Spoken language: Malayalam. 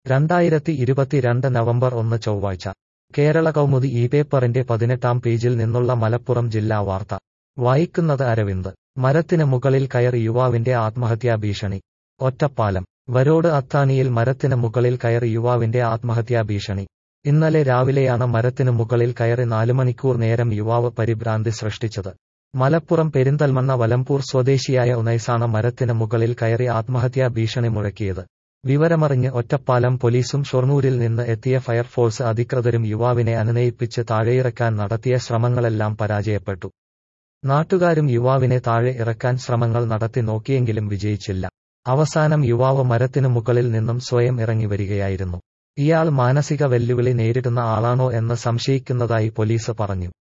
രണ്ടായിരത്തി ഇരുപത്തിരണ്ട് നവംബർ ഒന്ന് ചൊവ്വാഴ്ച കേരള കൗമുദി ഈ പേപ്പറിന്റെ പതിനെട്ടാം പേജിൽ നിന്നുള്ള മലപ്പുറം ജില്ലാ വാർത്ത വായിക്കുന്നത് അരവിന്ദ് മരത്തിന് മുകളിൽ കയറി യുവാവിന്റെ ആത്മഹത്യാ ഭീഷണി ഒറ്റപ്പാലം വരോട് അത്താണിയിൽ മരത്തിന് മുകളിൽ കയറി യുവാവിന്റെ ആത്മഹത്യാ ഭീഷണി ഇന്നലെ രാവിലെയാണ് മരത്തിന് മുകളിൽ കയറി നാല് മണിക്കൂർ നേരം യുവാവ് പരിഭ്രാന്തി സൃഷ്ടിച്ചത് മലപ്പുറം പെരിന്തൽമണ്ണ വലമ്പൂർ സ്വദേശിയായ ഉനൈസാണ് മരത്തിന് മുകളിൽ കയറി ആത്മഹത്യാ ഭീഷണി മുഴക്കിയത് വിവരമറിഞ്ഞ് ഒറ്റപ്പാലം പോലീസും ഷൊർണൂരിൽ നിന്ന് എത്തിയ ഫയർഫോഴ്സ് അധികൃതരും യുവാവിനെ അനുനയിപ്പിച്ച് താഴെയിറക്കാൻ നടത്തിയ ശ്രമങ്ങളെല്ലാം പരാജയപ്പെട്ടു നാട്ടുകാരും യുവാവിനെ താഴെ ഇറക്കാൻ ശ്രമങ്ങൾ നടത്തി നോക്കിയെങ്കിലും വിജയിച്ചില്ല അവസാനം യുവാവ് മരത്തിനു മുകളിൽ നിന്നും സ്വയം ഇറങ്ങി വരികയായിരുന്നു ഇയാൾ മാനസിക വെല്ലുവിളി നേരിടുന്ന ആളാണോ എന്ന് സംശയിക്കുന്നതായി പോലീസ് പറഞ്ഞു